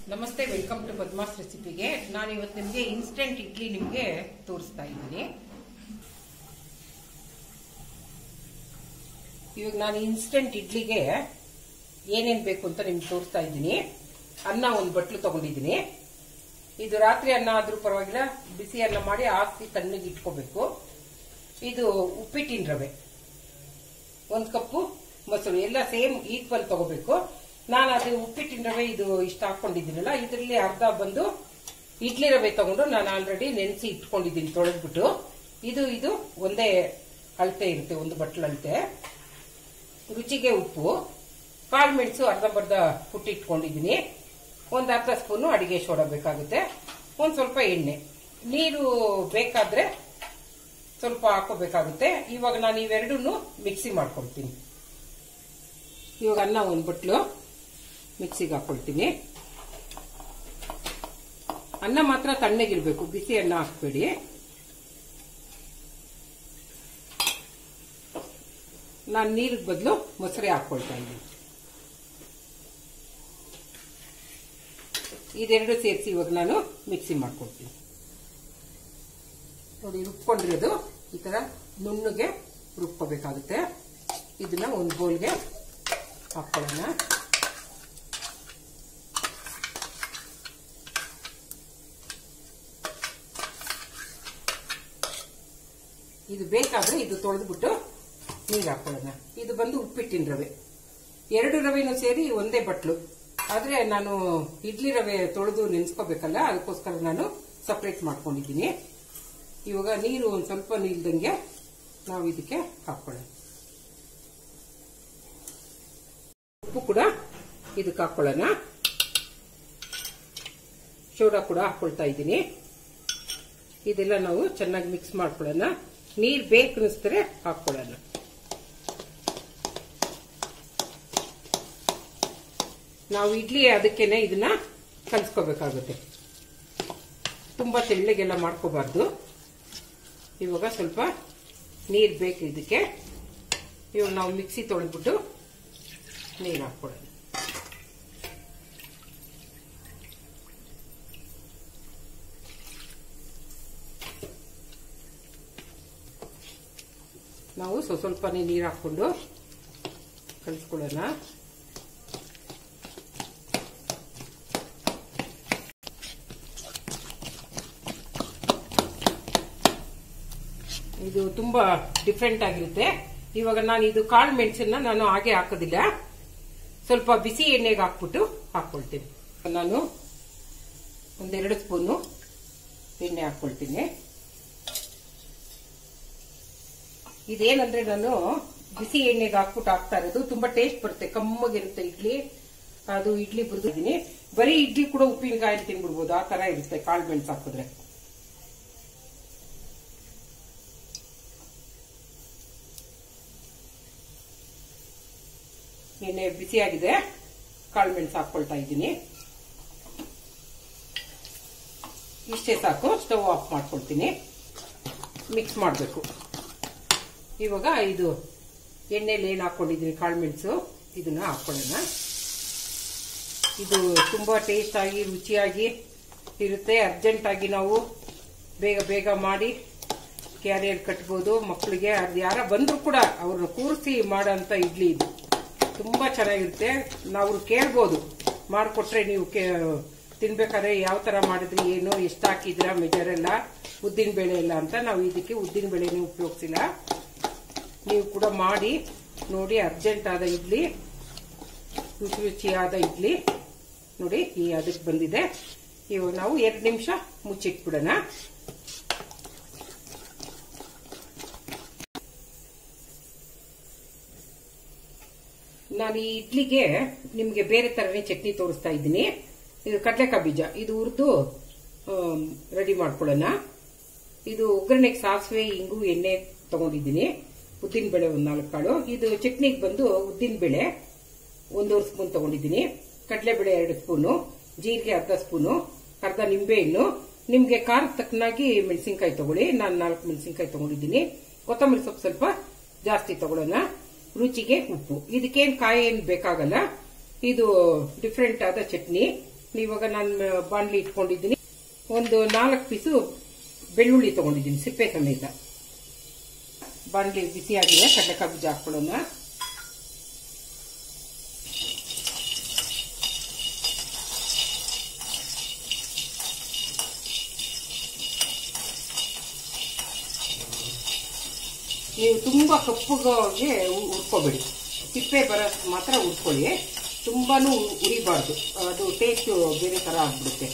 ನಮಸ್ತೆ welcome to Padma's ರೆಸಿಪಿಗೆ ನಾನು ಇವತ್ತು ನಿಮಗೆ ಇನ್ಸ್ಟೆಂಟ್ ಇಡ್ಲಿ ನಿಮಗೆ ತೋರಿಸ್ತಾ ಇದ್ದೀನಿ ಇವಾಗ ನಾನು ಇನ್ಸ್ಟೆಂಟ್ ಇಡ್ಲಿಗೆ ಏನೇನು ಬೇಕು ಅಂತ ನಿಮ್ಗೆ ತೋರಿಸ್ತಾ ಇದ್ದೀನಿ ಅನ್ನ ಒಂದು ಬಟ್ಲು ತಗೊಂಡಿದ್ದೀನಿ ಇದು ರಾತ್ರಿ ಅನ್ನ ಆದ್ರೂ ಪರವಾಗಿಲ್ಲ ಬಿಸಿ ಅನ್ನ ಮಾಡಿ ಆರಿಸಿ ತಣ್ಣಗೆ ಇಟ್ಕೋಬೇಕು ಇದು ಉಪ್ಪಿಟ್ಟಿನ ರವೆ ಒಂದು ಕಪ್ಪು ಮೊಸರು ಎಲ್ಲ ಸೇಮ್ ಈಕ್ವಲ್ ತಗೋಬೇಕು ನಾನು ಅದು ಉಪ್ಪಿಟ್ಟಿನ ರವೆ ಇದು ಇಷ್ಟ ಹಾಕೊಂಡಿದ್ದೀನಲ್ಲ ಇದರಲ್ಲಿ ಅರ್ಧ ಬಂದು ಇಡ್ಲಿ ರವೆ ತಗೊಂಡು ನಾನು ಆಲ್ರೆಡಿ ನೆನೆಸಿ ಇಟ್ಕೊಂಡಿದ್ದೀನಿ ತೊಳೆದ್ಬಿಟ್ಟು ಇದು ಇದು ಒಂದೇ ಅಳತೆ ಇರುತ್ತೆ ಒಂದು ಬಟ್ಲು ಅಳತೆ ರುಚಿಗೆ ಉಪ್ಪು ಕಾಳು ಮೆಣಸು ಅರ್ಧಂಬರ್ಧ ಪುಟ್ಟಿ ಇಟ್ಕೊಂಡಿದ್ದೀನಿ ಒಂದು ಅರ್ಧ ಸ್ಪೂನು ಅಡಿಗೆ ಸೋಡಾ ಬೇಕಾಗುತ್ತೆ ಒಂದು ಸ್ವಲ್ಪ ಎಣ್ಣೆ ನೀರು ಬೇಕಾದ್ರೆ ಸ್ವಲ್ಪ ಹಾಕೋಬೇಕಾಗುತ್ತೆ ಇವಾಗ ನಾನು ಇವೆರಡೂ ಮಿಕ್ಸಿ ಮಾಡ್ಕೊಳ್ತೀನಿ ಇವಾಗ ಅನ್ನ ಒಂದು ಬಟ್ಲು ಮಿಕ್ಸಿಗೆ ಹಾಕೊಳ್ತೀನಿ ಅನ್ನ ಮಾತ್ರ ತಣ್ಣಗಿರ್ಬೇಕು ಬಿಸಿ ಅನ್ನ ಹಾಕ್ಬೇಡಿ ನಾನು ನೀರಿಗೆ ಬದಲು ಮೊಸರೆ ಹಾಕೊಳ್ತಾ ಇದ್ದೀನಿ ಇದೆರಡು ಸೇರಿಸಿ ಇವಾಗ ನಾನು ಮಿಕ್ಸಿ ಮಾಡ್ಕೊಳ್ತೀನಿ ನೋಡಿ ರುಬ್ಕೊಂಡಿರೋದು ಈ ತರ ನುಣ್ಣಗೆ ರುಬ್ಕೋಬೇಕಾಗುತ್ತೆ ಇದನ್ನ ಒಂದು ಬೋಲ್ಗೆ ಹಾಕೊಳ್ಳೋಣ ಇದು ಬೇಕಾದ್ರೆ ಇದು ತೊಳೆದ್ಬಿಟ್ಟು ನೀರು ಹಾಕೊಳ್ಳೋಣ ಇದು ಬಂದು ಉಪ್ಪಿಟ್ಟಿನ ರವೆ ಎರಡು ರವೆನೂ ಸೇರಿ ಒಂದೇ ಬಟ್ಲು ಆದ್ರೆ ನಾನು ಇಡ್ಲಿ ರವೆ ತೊಳೆದು ನೆನೆಸ್ಕೋಬೇಕಲ್ಲ ಅದಕ್ಕೋಸ್ಕರ ನಾನು ಸಪ್ರೇಟ್ ಮಾಡ್ಕೊಂಡಿದ್ದೀನಿ ಇವಾಗ ನೀರು ಒಂದು ಸ್ವಲ್ಪ ನಿಲ್ದಂಗೆ ನಾವು ಇದಕ್ಕೆ ಹಾಕೊಳ್ಳೋಣ ಉಪ್ಪು ಕೂಡ ಇದಕ್ಕೆ ಹಾಕೊಳ್ಳೋಣ ಸೋಡಾ ಕೂಡ ಹಾಕೊಳ್ತಾ ಇದ್ದೀನಿ ಇದೆಲ್ಲ ನಾವು ಚೆನ್ನಾಗಿ ಮಿಕ್ಸ್ ಮಾಡ್ಕೊಳ್ಳೋಣ ನೀರು ಬೇಕು ಅನಿಸಿದ್ರೆ ಹಾಕೊಳ್ಳೋಣ ನಾವು ಇಡ್ಲಿ ಅದಕ್ಕೇನೆ ಇದನ್ನ ಕಲಿಸ್ಕೋಬೇಕಾಗುತ್ತೆ ತುಂಬಾ ತೆಳ್ಳಗೆಲ್ಲ ಮಾಡ್ಕೋಬಾರ್ದು ಇವಾಗ ಸ್ವಲ್ಪ ನೀರು ಬೇಕು ಇದಕ್ಕೆ ಇವಾಗ ನಾವು ಮಿಕ್ಸಿ ತೊಳೆದ್ಬಿಟ್ಟು ನೀರು ಹಾಕ್ಕೊಳ್ಳೋಣ ನಾವು ಸ್ವಲ್ಪ ಸ್ವಲ್ಪನೇ ನೀರು ಹಾಕ್ಕೊಂಡು ಕಲಿಸ್ಕೊಳ್ಳೋಣ ಇದು ತುಂಬಾ ಡಿಫ್ರೆಂಟ್ ಆಗಿರುತ್ತೆ ಇವಾಗ ನಾನು ಇದು ಕಾಳು ಮೆಣಸನ್ನ ನಾನು ಹಾಗೆ ಹಾಕೋದಿಲ್ಲ ಸ್ವಲ್ಪ ಬಿಸಿ ಎಣ್ಣೆಗೆ ಹಾಕ್ಬಿಟ್ಟು ಹಾಕೊಳ್ತೀನಿ ನಾನು ಒಂದೆರಡು ಸ್ಪೂನು ಎಣ್ಣೆ ಹಾಕೊಳ್ತೀನಿ ಇದೇನಂದ್ರೆ ನಾನು ಬಿಸಿ ಎಣ್ಣೆಗೆ ಹಾಕ್ಬಿಟ್ಟು ಹಾಕ್ತಾ ಇರೋದು ತುಂಬಾ ಟೇಸ್ಟ್ ಬರುತ್ತೆ ಕಮ್ಮಗಿರುತ್ತೆ ಇಡ್ಲಿ ಅದು ಇಡ್ಲಿ ಬುರ್ದಿದ್ದೀನಿ ಬರೀ ಇಡ್ಲಿ ಕೂಡ ಉಪ್ಪಿನಕಾಯಿ ತಿನ್ಬಿಡ್ಬೋದು ಆ ತರ ಇರುತ್ತೆ ಕಾಳು ಮೆಣಸು ಹಾಕಿದ್ರೆ ಎಣ್ಣೆ ಬಿಸಿಯಾಗಿದೆ ಕಾಳು ಮೆಣಸು ಹಾಕೊಳ್ತಾ ಇದ್ದೀನಿ ಇಷ್ಟೇ ಸಾಕು ಸ್ಟವ್ ಆಫ್ ಮಾಡ್ಕೊಳ್ತೀನಿ ಮಿಕ್ಸ್ ಮಾಡಬೇಕು ಇವಾಗ ಇದು ಎಣ್ಣೆಲಿ ಏನು ಹಾಕೊಂಡಿದ್ದೀನಿ ಕಾಳು ಮೆಣಸು ಇದನ್ನ ಹಾಕೊಳ್ಳೋಣ ಇದು ತುಂಬಾ ಟೇಸ್ಟ್ ಆಗಿ ರುಚಿಯಾಗಿ ಇರುತ್ತೆ ಅರ್ಜೆಂಟ್ ಆಗಿ ನಾವು ಬೇಗ ಬೇಗ ಮಾಡಿ ಕ್ಯಾರಿಯರ್ ಕಟ್ಬೋದು ಮಕ್ಕಳಿಗೆ ಅದು ಯಾರ ಬಂದ್ರು ಕೂಡ ಅವ್ರನ್ನ ಕೂರಿಸಿ ಮಾಡೋಂಥ ಇಡ್ಲಿ ಇದು ತುಂಬಾ ಚೆನ್ನಾಗಿರುತ್ತೆ ನಾವು ಕೇಳ್ಬೋದು ಮಾಡಿಕೊಟ್ರೆ ನೀವು ತಿನ್ಬೇಕಾದ್ರೆ ಯಾವ ತರ ಮಾಡಿದ್ರಿ ಏನು ಎಷ್ಟು ಹಾಕಿದ್ರ ಮೆಜರ್ ಎಲ್ಲ ಉದ್ದಿನ ಬೇಳೆ ಎಲ್ಲ ಅಂತ ನಾವು ಇದಕ್ಕೆ ಉದ್ದಿನ ಬೇಳೆನೇ ಉಪಯೋಗಿಸಿಲ್ಲ ನೀವು ಕೂಡ ಮಾಡಿ ನೋಡಿ ಅರ್ಜೆಂಟ್ ಆದ ಇಡ್ಲಿ ರುಚಿ ರುಚಿಯಾದ ಇಡ್ಲಿ ನೋಡಿ ಈ ಅದಕ್ಕೆ ಬಂದಿದೆ ಇವಾಗ ನಾವು ಎರಡು ನಿಮಿಷ ಮುಚ್ಚಿಟ್ಬಿಡೋಣ ನಾನು ಈ ಇಡ್ಲಿಗೆ ನಿಮ್ಗೆ ಬೇರೆ ತರನೇ ಚಟ್ನಿ ತೋರಿಸ್ತಾ ಇದ್ದೀನಿ ಇದು ಕಡ್ಲೆಕಾಯಿ ಬೀಜ ಇದು ಹುರಿದು ರೆಡಿ ಮಾಡ್ಕೊಳ್ಳೋಣ ಇದು ಒಗ್ಗರಣೆಗೆ ಸಾಸಿವೆ ಇಂಗು ಎಣ್ಣೆ ತಗೊಂಡಿದ್ದೀನಿ ಉದ್ದಿನ ಬೇಳೆ ಒಂದು ನಾಲ್ಕು ಕಾಳು ಇದು ಚಟ್ನಿಗೆ ಬಂದು ಉದ್ದಿನ ಬೇಳೆ ಒಂದೂವರೆ ಸ್ಪೂನ್ ತಗೊಂಡಿದ್ದೀನಿ ಕಡಲೆಬೇಳೆ ಎರಡು ಸ್ಪೂನು ಜೀರಿಗೆ ಅರ್ಧ ಸ್ಪೂನು ಅರ್ಧ ನಿಂಬೆಹಣ್ಣು ನಿಮ್ಗೆ ಖಾರದ ತಕ್ಕನಾಗಿ ಮೆಣಸಿನ್ಕಾಯಿ ತಗೊಳ್ಳಿ ನಾನು ನಾಲ್ಕು ಮೆಣಸಿನ್ಕಾಯಿ ತಗೊಂಡಿದ್ದೀನಿ ಕೊತ್ತಂಬರಿ ಸೊಪ್ಪು ಸ್ವಲ್ಪ ಜಾಸ್ತಿ ತಗೊಳ್ಳೋಣ ರುಚಿಗೆ ಉಪ್ಪು ಇದಕ್ಕೇನು ಕಾಯಿ ಏನು ಬೇಕಾಗಲ್ಲ ಇದು ಡಿಫ್ರೆಂಟ್ ಆದ ಚಟ್ನಿ ಇವಾಗ ನಾನು ಬಾಣಲಿ ಇಟ್ಕೊಂಡಿದ್ದೀನಿ ಒಂದು ನಾಲ್ಕು ಪೀಸು ಬೆಳ್ಳುಳ್ಳಿ ತಗೊಂಡಿದ್ದೀನಿ ಸಿಪ್ಪೆ ಸಮೇತ ಬಾಣಲಿ ಬಿಸಿಯಾಗಿದೆ ಕಡಲೆಕಾಯಿ ಬೀಜ ಹಾಕೊಳ್ಳೋಣ ನೀವು ತುಂಬಾ ಕಪ್ಪಗೆ ಉರ್ಕೋಬೇಡಿ ಸಿಪ್ಪೆ ಬರೋ ಮಾತ್ರ ಉರ್ಕೊಳ್ಳಿ ತುಂಬಾನು ಉರಿಬಾರ್ದು ಅದು ಟೇಸ್ಟ್ ಬೇರೆ ತರ ಆಗ್ಬಿಡುತ್ತೆ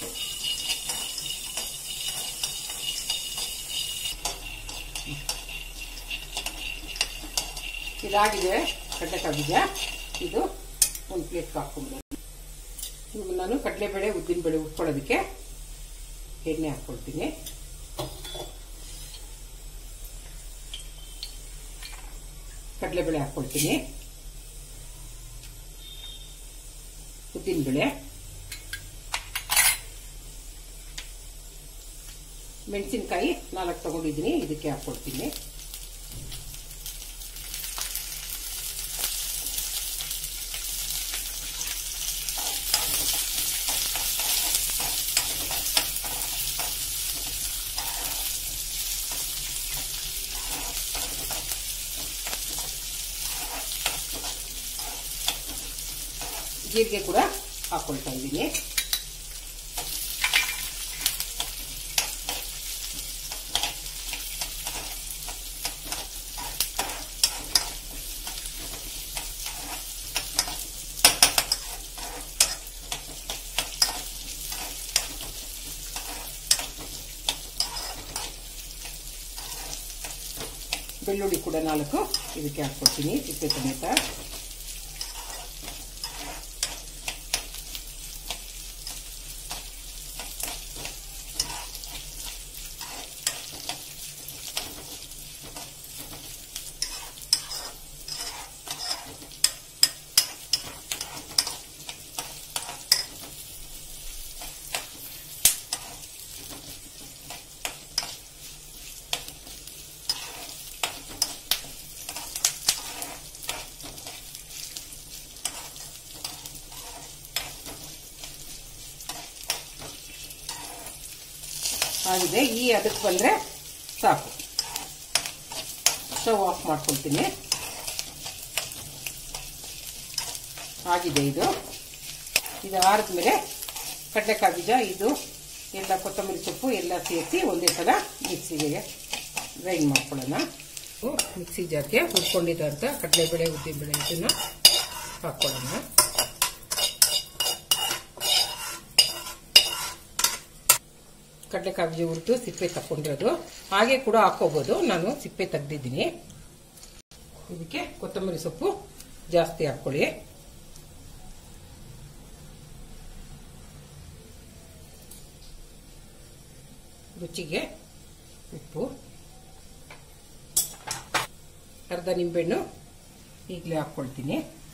ಇದಾಗಿದೆ ಕಡಲೆಕಾಯಿ ಬೀಜ ಇದು ಒಂದು ಪ್ಲೇಟ್ಗೆ ಹಾಕೊಂಡ್ಬಿಡೋಣ ಇವಾಗ ನಾನು ಕಡಲೆಬೇಳೆ ಉದ್ದಿನಬೇಳೆ ಉಟ್ಕೊಳ್ಳೋದಕ್ಕೆ ಎಣ್ಣೆ ಹಾಕ್ಕೊಳ್ತೀನಿ ಕಡಲೆಬೇಳೆ ಹಾಕ್ಕೊಳ್ತೀನಿ ಉದ್ದಿನಬೇಳೆ ಮೆಣಸಿನ್ಕಾಯಿ ನಾಲ್ಕು ತಗೊಂಡಿದ್ದೀನಿ ಇದಕ್ಕೆ ಹಾಕ್ಕೊಳ್ತೀನಿ ಜೀರಿಗೆ ಕೂಡ ಹಾಕೊಳ್ತಾ ಇದ್ದೀನಿ ಬೆಳ್ಳುಳ್ಳಿ ಕೂಡ ನಾಲ್ಕು ಇದಕ್ಕೆ ಹಾಕ್ಕೊಳ್ತೀನಿ ಸಿಪ್ಪೆ ಸಮೇತ ಆಗಿದೆ ಈ ಅದಕ್ಕೆ ಬಂದರೆ ಸಾಕು ಸ್ಟವ್ ಆಫ್ ಮಾಡ್ಕೊಳ್ತೀನಿ ಆಗಿದೆ ಇದು ಇದು ಆರಿದ್ಮೇಲೆ ಕಡಲೆಕಾಯಿ ಬೀಜ ಇದು ಎಲ್ಲ ಕೊತ್ತಂಬರಿ ಸೊಪ್ಪು ಎಲ್ಲ ಸೇರಿಸಿ ಒಂದೇ ಸಲ ಮಿಕ್ಸಿಗೆ ಗ್ರೈಂಡ್ ಮಾಡ್ಕೊಳ್ಳೋಣ ಮಿಕ್ಸಿ ಜಾರ್ಗೆ ಹುರ್ಕೊಂಡಿದ್ದಂಥ ಕಡಲೆಬೇಳೆ ಉದ್ದಿನಬೇಳೆ ಇದನ್ನು ಹಾಕ್ಕೊಳ್ಳೋಣ ಕಡಲೆಕಾಯಿ ಬೀಜ ಹುರಿದು ಸಿಪ್ಪೆ ತಕೊಂಡಿರೋದು ಹಾಗೆ ಕೂಡ ಹಾಕೋಬಹುದು ನಾನು ಸಿಪ್ಪೆ ತೆಗ್ದಿದ್ದೀನಿ ಇದಕ್ಕೆ ಕೊತ್ತಂಬರಿ ಸೊಪ್ಪು ಜಾಸ್ತಿ ಹಾಕೊಳ್ಳಿ ರುಚಿಗೆ ಉಪ್ಪು ಅರ್ಧ ನಿಂಬೆಹಣ್ಣು ಈಗಲೇ ಹಾಕ್ಕೊಳ್ತೀನಿ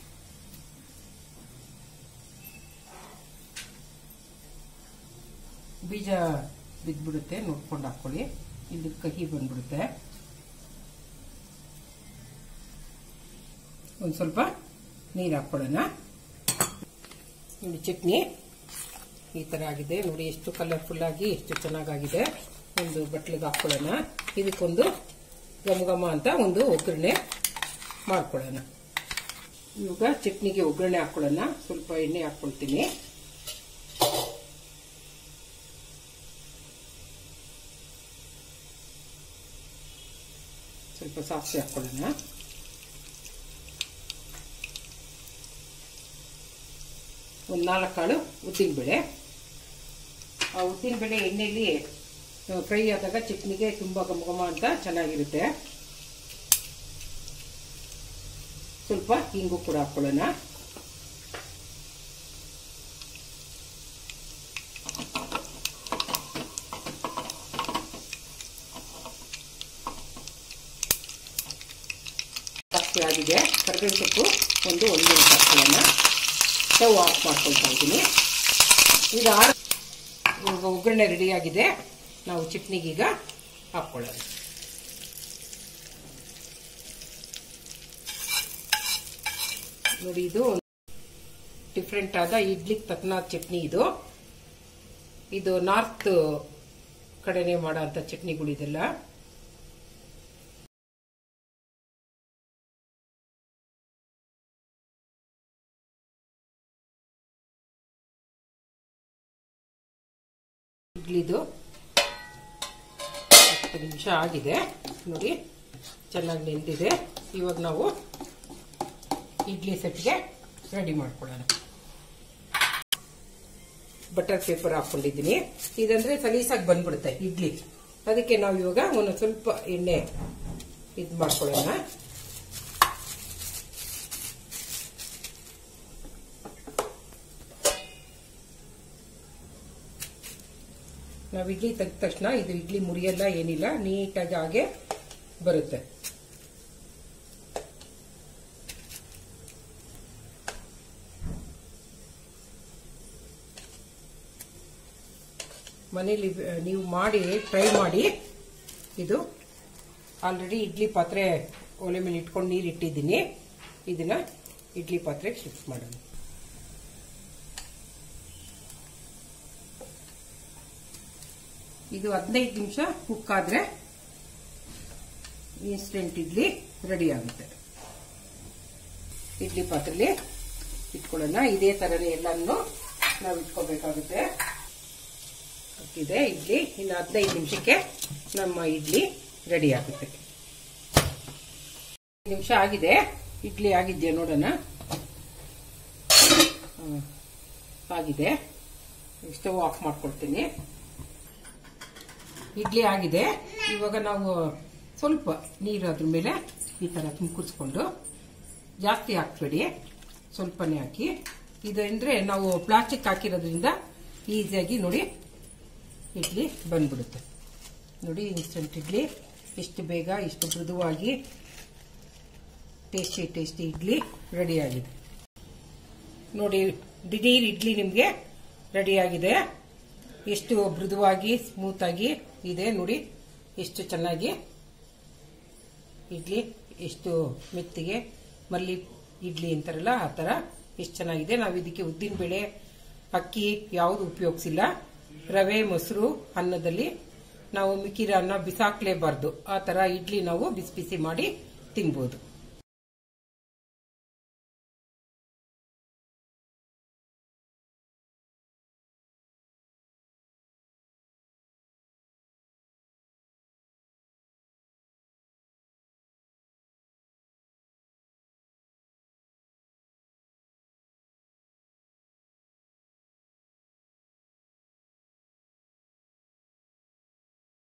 ಬೀಜ ಬಿದ್ದ್ಬಿಡುತ್ತೆ ನೋಡ್ಕೊಂಡು ಹಾಕೊಳ್ಳಿ ಇಲ್ಲಿ ಕಹಿ ಬಂದ್ಬಿಡುತ್ತೆ ಒಂದು ಸ್ವಲ್ಪ ನೀರು ಹಾಕ್ಕೊಳ್ಳೋಣ ನೋಡಿ ಚಟ್ನಿ ಈ ಥರ ಆಗಿದೆ ನೋಡಿ ಎಷ್ಟು ಕಲರ್ಫುಲ್ ಆಗಿ ಎಷ್ಟು ಚೆನ್ನಾಗಾಗಿದೆ ಒಂದು ಬಟ್ಲಿಗೆ ಹಾಕ್ಕೊಳ್ಳೋಣ ಇದಕ್ಕೊಂದು ಘಮ ಘಮ ಅಂತ ಒಂದು ಒಗ್ಗರಣೆ ಮಾಡ್ಕೊಳ್ಳೋಣ ಇವಾಗ ಚಟ್ನಿಗೆ ಒಗ್ಗರಣೆ ಹಾಕ್ಕೊಳ್ಳೋಣ ಸ್ವಲ್ಪ ಎಣ್ಣೆ ಹಾಕ್ಕೊಳ್ತೀನಿ ಸ್ವಲ್ಪ ಸಾಸಿವೆ ಹಾಕ್ಕೊಳ್ಳೋಣ ಒಂದು ನಾಲ್ಕು ಕಾಳು ಉದ್ದಿನಬೇಳೆ ಆ ಉದ್ದಿನಬೇಳೆ ಎಣ್ಣೆಯಲ್ಲಿ ಫ್ರೈ ಆದಾಗ ಚಟ್ನಿಗೆ ತುಂಬ ಘಮ ಘಮ ಅಂತ ಚೆನ್ನಾಗಿರುತ್ತೆ ಸ್ವಲ್ಪ ಹಿಂಗು ಕೂಡ ಹಾಕ್ಕೊಳ್ಳೋಣ ಜಾಸ್ತಿ ಆಗಿದೆ ಕರಿಬೇವಿನ ಸೊಪ್ಪು ಒಂದು ಒಂದು ನಿಮಿಷ ಹಾಕ್ಕೊಳ್ಳೋಣ ಸ್ಟವ್ ಆಫ್ ಮಾಡ್ಕೊಳ್ತಾ ಇದ್ದೀನಿ ಈಗ ಆರು ಇವಾಗ ಒಗ್ಗರಣೆ ರೆಡಿಯಾಗಿದೆ ನಾವು ಚಟ್ನಿಗೀಗ ಹಾಕ್ಕೊಳ್ಳೋಣ ನೋಡಿ ಇದು ಡಿಫ್ರೆಂಟ್ ಆದ ಇಡ್ಲಿಗೆ ತಕ್ಕನಾದ ಚಟ್ನಿ ಇದು ಇದು ನಾರ್ತ್ ಕಡೆನೆ ಮಾಡೋ ಅಂತ ಚಟ್ನಿಗಳು ಇದೆಲ್ಲ ಇಡ್ಲಿದು ಹತ್ತು ನಿಮಿಷ ಆಗಿದೆ ನೋಡಿ ಚೆನ್ನಾಗಿ ನೆಂದಿದೆ ಇವಾಗ ನಾವು ಇಡ್ಲಿ ಸೆಟ್ಗೆ ರೆಡಿ ಮಾಡ್ಕೊಳ್ಳೋಣ ಬಟರ್ ಪೇಪರ್ ಹಾಕೊಂಡಿದ್ದೀನಿ ಇದಂದ್ರೆ ಸಲೀಸಾಗಿ ಬಂದ್ಬಿಡುತ್ತೆ ಇಡ್ಲಿ ಅದಕ್ಕೆ ನಾವು ಇವಾಗ ಒಂದು ಸ್ವಲ್ಪ ಎಣ್ಣೆ ಇದು ಮಾಡ್ಕೊಳ್ಳೋಣ ನಾವು ಇಡ್ಲಿ ತೆಗೆದ ತಕ್ಷಣ ಇದು ಇಡ್ಲಿ ಮುರಿಯಲ್ಲ ಏನಿಲ್ಲ ನೀಟಾಗಿ ಹಾಗೆ ಬರುತ್ತೆ ಮನೇಲಿ ನೀವು ಮಾಡಿ ಟ್ರೈ ಮಾಡಿ ಇದು ಆಲ್ರೆಡಿ ಇಡ್ಲಿ ಪಾತ್ರೆ ಒಲೆ ಮೇಲೆ ಇಟ್ಕೊಂಡು ನೀರು ಇಟ್ಟಿದ್ದೀನಿ ಇದನ್ನ ಇಡ್ಲಿ ಪಾತ್ರೆಗೆ ಶಿಫ್ಟ್ ಮಾಡೋಣ ಇದು ಹದಿನೈದು ನಿಮಿಷ ಕುಕ್ ಆದ್ರೆ ಇನ್ಸ್ಟೆಂಟ್ ಇಡ್ಲಿ ರೆಡಿ ಆಗುತ್ತೆ ಇಡ್ಲಿ ಪಾತ್ರೆಲಿ ಇಟ್ಕೊಳ್ಳೋಣ ಇದೇ ತರನೇ ಎಲ್ಲಾನು ನಾವು ಇಟ್ಕೋಬೇಕಾಗುತ್ತೆ ಇದೆ ಇಡ್ಲಿ ಇನ್ನು ಹದಿನೈದು ನಿಮಿಷಕ್ಕೆ ನಮ್ಮ ಇಡ್ಲಿ ರೆಡಿ ಆಗುತ್ತೆ ನಿಮಿಷ ಆಗಿದೆ ಇಡ್ಲಿ ಆಗಿದೆಯಾ ನೋಡೋಣ ಹ್ಮ್. ಆಗಿದೆ ಸ್ಟವ್ ಆಫ್ ಮಾಡ್ಕೊಳ್ತೀನಿ ಇಡ್ಲಿ ಆಗಿದೆ ಇವಾಗ ನಾವು ಸ್ವಲ್ಪ ನೀರು ಅದ್ರ ಮೇಲೆ ಈ ತರ ತುಂಬಿಸ್ಕೊಂಡು ಜಾಸ್ತಿ ಹಾಕ್ಬೇಡಿ ಸ್ವಲ್ಪನೇ ಹಾಕಿ ಇದಂದ್ರೆ ನಾವು ಪ್ಲಾಸ್ಟಿಕ್ ಹಾಕಿರೋದ್ರಿಂದ ಈಸಿಯಾಗಿ ನೋಡಿ ಇಡ್ಲಿ ಬಂದ್ಬಿಡುತ್ತೆ ನೋಡಿ ಇನ್ಸ್ಟಂಟ್ ಇಡ್ಲಿ ಎಷ್ಟು ಬೇಗ ಇಷ್ಟು ಮೃದುವಾಗಿ ಟೇಸ್ಟಿ ಟೇಸ್ಟಿ ಇಡ್ಲಿ ರೆಡಿ ಆಗಿದೆ ನೋಡಿ ದಿಢೀರ್ ಇಡ್ಲಿ ನಿಮಗೆ ರೆಡಿ ಆಗಿದೆ ಎಷ್ಟು ಮೃದುವಾಗಿ ಸ್ಮೂತ್ ಆಗಿ ಇದೆ ನೋಡಿ ಎಷ್ಟು ಚೆನ್ನಾಗಿ ಇಡ್ಲಿ ಎಷ್ಟು ಮೆತ್ತಿಗೆ ಮಲ್ಲಿ ಇಡ್ಲಿ ಅಂತಾರಲ್ಲ ಆ ಥರ ಎಷ್ಟು ಚೆನ್ನಾಗಿದೆ ನಾವು ಇದಕ್ಕೆ ಉದ್ದಿನ ಬೇಳೆ ಅಕ್ಕಿ ಯಾವುದು ಉಪಯೋಗಿಸಿಲ್ಲ ರವೆ ಮೊಸರು ಅನ್ನದಲ್ಲಿ ನಾವು ಮಿಕ್ಕಿರ ಅನ್ನ ಬಿಸಾಕ್ಲೇಬಾರ್ದು ಆ ಥರ ಇಡ್ಲಿ ನಾವು ಬಿಸಿ ಬಿಸಿ ಮಾಡಿ ತಿನ್ಬೋದು